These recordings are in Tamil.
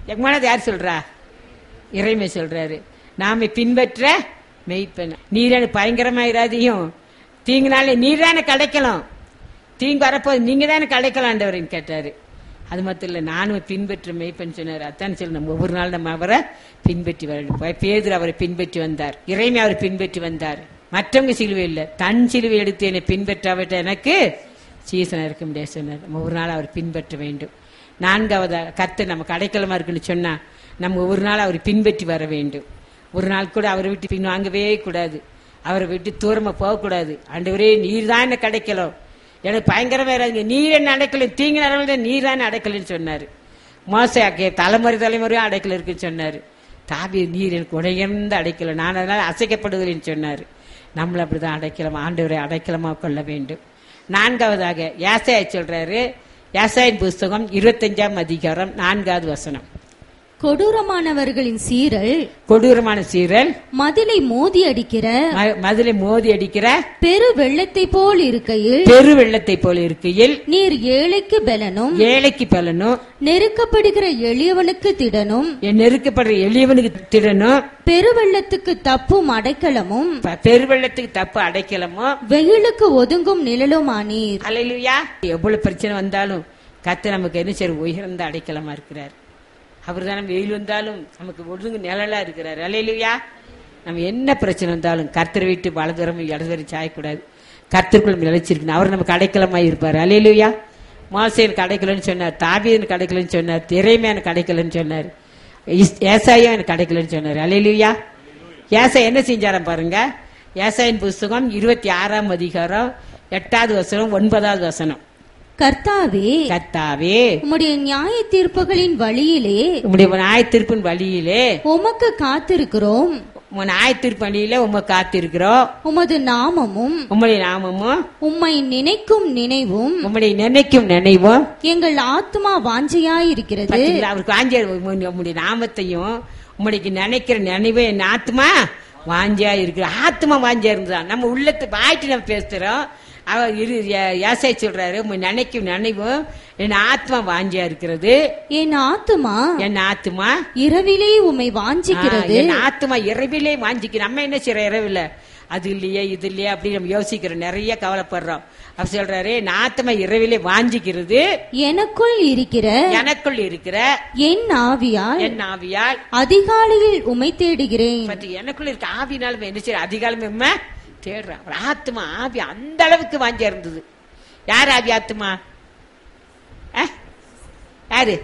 எங்கமானது யார் சொல்றா இறைமை சொல்றாரு நாம பின்பற்ற மெய்ப்பெண் நீரான பயங்கரமாயிராதையும் தீங்குனாலே நீர் தானே கிடைக்கலாம் தீங்கு வரப்போது நீங்க தானே கிடைக்கலாம் ஆண்டவரின்னு கேட்டாரு அது மட்டும் இல்ல நானும் பின்பற்ற மெய்ப்பெண் சொன்னார் அத்தான் சொல்லி நம்ம ஒவ்வொரு நாள் நம்ம அவரை பின்பற்றி வரணும் பேதர் அவரை பின்பற்றி வந்தார் இறைமை அவரை பின்பற்றி வந்தார் மற்றவங்க சிலுவை இல்ல தன் சிலுவை எடுத்து என்னை பின்பற்றாவிட்ட எனக்கு சீசனா இருக்க முடியாது சொன்னார் நம்ம ஒரு நாள் அவர் பின்பற்ற வேண்டும் நான்காவது கர்த்தர் நம்ம கடைக்கலமா இருக்குன்னு சொன்னா நம்ம ஒரு நாள் அவரை பின்பற்றி வர வேண்டும் ஒரு நாள் கூட அவரை விட்டு பின் வாங்கவே கூடாது அவரை விட்டு தூரமா போகக்கூடாது ஆண்டவரே நீர் தான் என்ன கிடைக்கலாம் எனக்கு பயங்கரமா இறாங்க நீர் என்ன அடைக்கல தீங்கு நடவடிக்கை நீர் தான் அடைக்கலன்னு சொன்னாரு மோசையாக்கே தலைமுறை தலைமுறையும் அடைக்கல இருக்குன்னு சொன்னாரு தாவி நீர் எனக்கு உடையர்ந்த அடைக்கல நான் அதனால அசைக்கப்படுகிறேன்னு சொன்னாரு நம்மள அப்படிதான் அடைக்கலம் ஆண்டவரை அடைக்கலமா கொள்ள வேண்டும் நான்காவதாக யாசாய சொல்றாரு யாசாயின் புஸ்தகம் இருபத்தஞ்சாம் அதிகாரம் நான்காவது வசனம் கொடூரமானவர்களின் சீரல் கொடூரமான சீரல் மதிலை மோதி அடிக்கிற ம- மதுளை மோதி அடிக்கிற பெரு வெள்ளத்தை போல் இருக்கையில் பெரு வெள்ளத்தை போல இருக்கையில் நீர் ஏழைக்கு பலனும் ஏழைக்கு பலனும் நெருக்கப்படுகிற எளியவனுக்கு திடனும் என் நெருக்கப்படுற எளியவனுக்கு திடனும் பெருவெள்ளத்துக்கு தப்பும் அடைக்கலமும் ப- பெருவெள்ளத்துக்கு தப்பு அடைக்கலமோ வெயிலுக்கு ஒதுங்கும் நிழலுமானீர் அலையிலுயா எவ்வளவு பிரச்சனை வந்தாலும் கத்து நமக்கு என்ன சரி உயர்ந்த அடைக்கலமா இருக்கிறார் அவர் தானே வெயில் வந்தாலும் நமக்கு ஒழுங்கு நிழலா இருக்கிறார் அலையிலுயா நம்ம என்ன பிரச்சனை வந்தாலும் கர்த்தர் வீட்டு வலதுரம் இடதுவரை சாயக்கூடாது கர்த்தருக்குள்ள நிலைச்சிருக்கணும் அவர் நமக்கு அடைக்கலமா இருப்பார் அலையிலுயா மோசையனுக்கு அடைக்கலன்னு சொன்னார் தாபியனுக்கு அடைக்கலன்னு சொன்னார் திரைமையானுக்கு அடைக்கலன்னு சொன்னார் இஸ்- ஏசாயா எனக்கு அடைக்கலன்னு சொன்னார் அலையிலுயா ஏசா என்ன செஞ்சாராம் பாருங்க ஏசாயின் புஸ்தகம் இருபத்தி ஆறாம் அதிகாரம் எட்டாவது வசனம் ஒன்பதாவது வசனம் கர்த்தாவே கத்தாவே உம்முடைய நியாய தீர்ப்புகளின் வழியிலே உம்முடைய நியாயத்தீர்ப்பின் வழியிலே உமக்கு காத்திருக்கிறோம் உன் நியாயத்தீர்ப்பு வழியிலே உம்மை காத்திருக்கிறோம் உமது நாமமும் உம்முடைய நாமமும் உம்மை நினைக்கும் நினைவும் உம்முடைய நினைக்கும் நினைவும் எங்கள் ஆத்மா வாஞ்சையாயிருக்கிறது பார்த்தீங்களா, அவருக்கு வாஞ்சியா உம்முடைய நாமத்தையும் உம்முடைய நினைக்கிற நினைவு என் ஆத்மா வாஞ்சியா இருக்கு ஆத்மா வாஞ்சியா இருந்துதான் நம்ம உள்ளத்தை வாய்ட்டு நம்ம பேசுறோம் அவர் இரு யாசை சொல்றாரு உம்மை நினைக்கும் நினைவும் என் ஆத்மா வாஞ்சியா இருக்கிறது என் ஆத்மா என் ஆத்மா இரவிலே உம்மை ஆ, வாஞ்சிக்கிறது என் ஆத்மா இரவிலே வாஞ்சிக்கு நம்ம என்ன செய்யறோம் இரவில அது இல்லையே இது இல்லையே அப்படி நம்ம யோசிக்கிறோம் நிறைய கவலைப்படுறோம் அவர் சொல்றாரு என் ஆத்மா இரவிலே வாஞ்சிக்கிறது எனக்குள் இருக்கிற எனக்குள் இருக்கிற என் ஆவியால் என் ஆவியால் அதிகாலையில் உம்மை தேடுகிறேன் பட் எனக்குள்ள இருக்க ஆவினாலும் என்ன செய்ய அதிகாலம் என்ன தேடுறான் ஒரு ஆத்மா ஆவி அந்த அளவுக்கு வாஞ்சியா இருந்தது யார் ஆவி ஆத்மா அஹ்? யாரு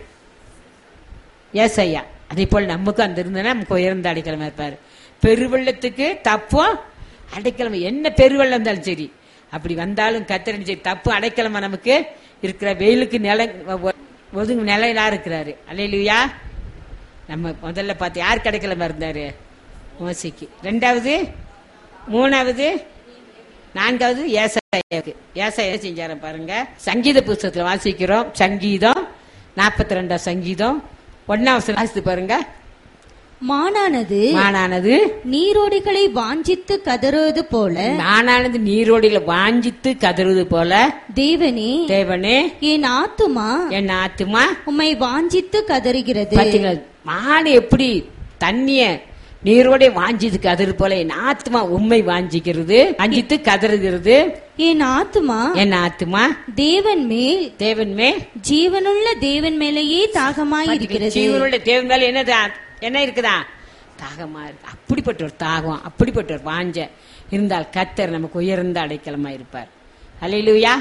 ஏசையா அதே போல் நமக்கும் அந்த இருந்தனா நமக்கு உயர்ந்த அடைக்கலமா இருப்பாரு பெருவெள்ளத்துக்கு தப்பும் அடைக்கலமா என்ன பெருவெள்ளம் இருந்தாலும் சரி அப்படி வந்தாலும் கத்திரன் சரி தப்பு அடைக்கலமா நமக்கு இருக்கிற வெயிலுக்கு நில ஒதுங்கு நிலையிலா இருக்கிறாரு அல்லையா நம்ம முதல்ல பார்த்து யார் கிடைக்கலமா இருந்தாரு மோசிக்கு ரெண்டாவது மூணாவது நான்காவது ஏசாயாவுக்கு ஏசாயா செஞ்சார பாருங்க சங்கீத புஸ்தகத்துல வாசிக்கிறோம் சங்கீதம் நாற்பத்தி ரெண்டாம் சங்கீதம் ஒன்னாம் வசனம் வாசித்து பாருங்க மானானது மானானது நீரோடைகளை வாஞ்சித்து கதறுவது போல மானானது நீரோடியில வாஞ்சித்து கதறுவது போல தேவனே தேவனே என் ஆத்துமா என் ஆத்துமா உம்மை வாஞ்சித்து கதறுகிறது பாத்தீங்களா மான் எப்படி தண்ணிய நீரோட வாஞ்சித்து கதறு போல என் ஆத்மா உண்மை வாஞ்சிக்கிறது வாஞ்சித்து கதறுகிறது என் ஆத்துமா என் ஆத்மா தேவன் மேல் தேவன் மே ஜீவனுள்ள தேவன் மேலேயே தாகமாய் இருக்கிறது ஜீவனுள்ள தேவன் மேல என்ன தா- என்ன இருக்குதா தாகமா இருக்கு அப்படிப்பட்ட ஒரு தாகம் அப்படிப்பட்ட ஒரு வாஞ்ச இருந்தால் கத்தர் நமக்கு உயர்ந்த அடைக்கலமா இருப்பார் அல்லேலூயா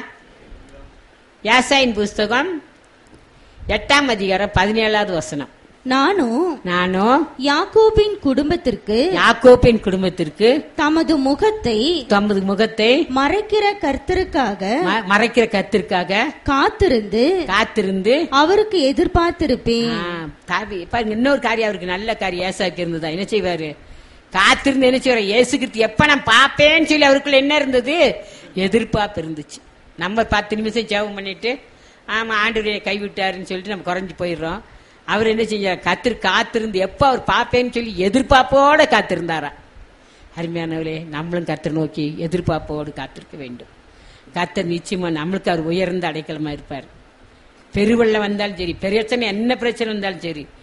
யாசாயின் புஸ்தகம் எட்டாம் அதிகாரம் பதினேழாவது வசனம் நானும் நானும் யாக்கோபின் குடும்பத்திற்கு யாக்கோப்பின் குடும்பத்திற்கு தமது முகத்தை தமது முகத்தை மறைக்கிற கர்த்தருக்காக ம- மறைக்கிற கத்திற்காக காத்திருந்து காத்திருந்து அவருக்கு எதிர்பார்த்திருப்பேன் ஆ, காவி- பாருங்க இன்னொரு காரியம் அவருக்கு நல்ல காரியம் ஏசாக்கு இருந்ததா என்ன செய்வாரு காத்திருந்து என்ன செய்வாரு இயேசு கிறிஸ்து எப்ப நான் பாப்பேன்னு சொல்லி அவருக்குள்ள என்ன இருந்தது எதிர்பார்ப்பு இருந்துச்சு நம்ம பத்து நிமிஷம் ஜெபம் பண்ணிட்டு ஆமா ஆண்டு கைவிட்டாருன்னு சொல்லிட்டு நம்ம குறைஞ்சு போயிடுறோம் அவர் என்ன செஞ்சார் கத்திரு காத்திருந்து எப்ப அவர் பாப்பேன்னு சொல்லி எதிர்பார்ப்போட காத்திருந்தாரா அருமையானவர்களே நம்மளும் கத்தர் நோக்கி எதிர்பார்ப்போடு காத்திருக்க வேண்டும் கத்தர் நிச்சயமா நம்மளுக்கு அவர் உயர்ந்த அடைக்கலமா இருப்பார் பெருவெள்ளம் வந்தாலும் சரி பிரச்சனை என்ன பிரச்சனை வந்தாலும் சரி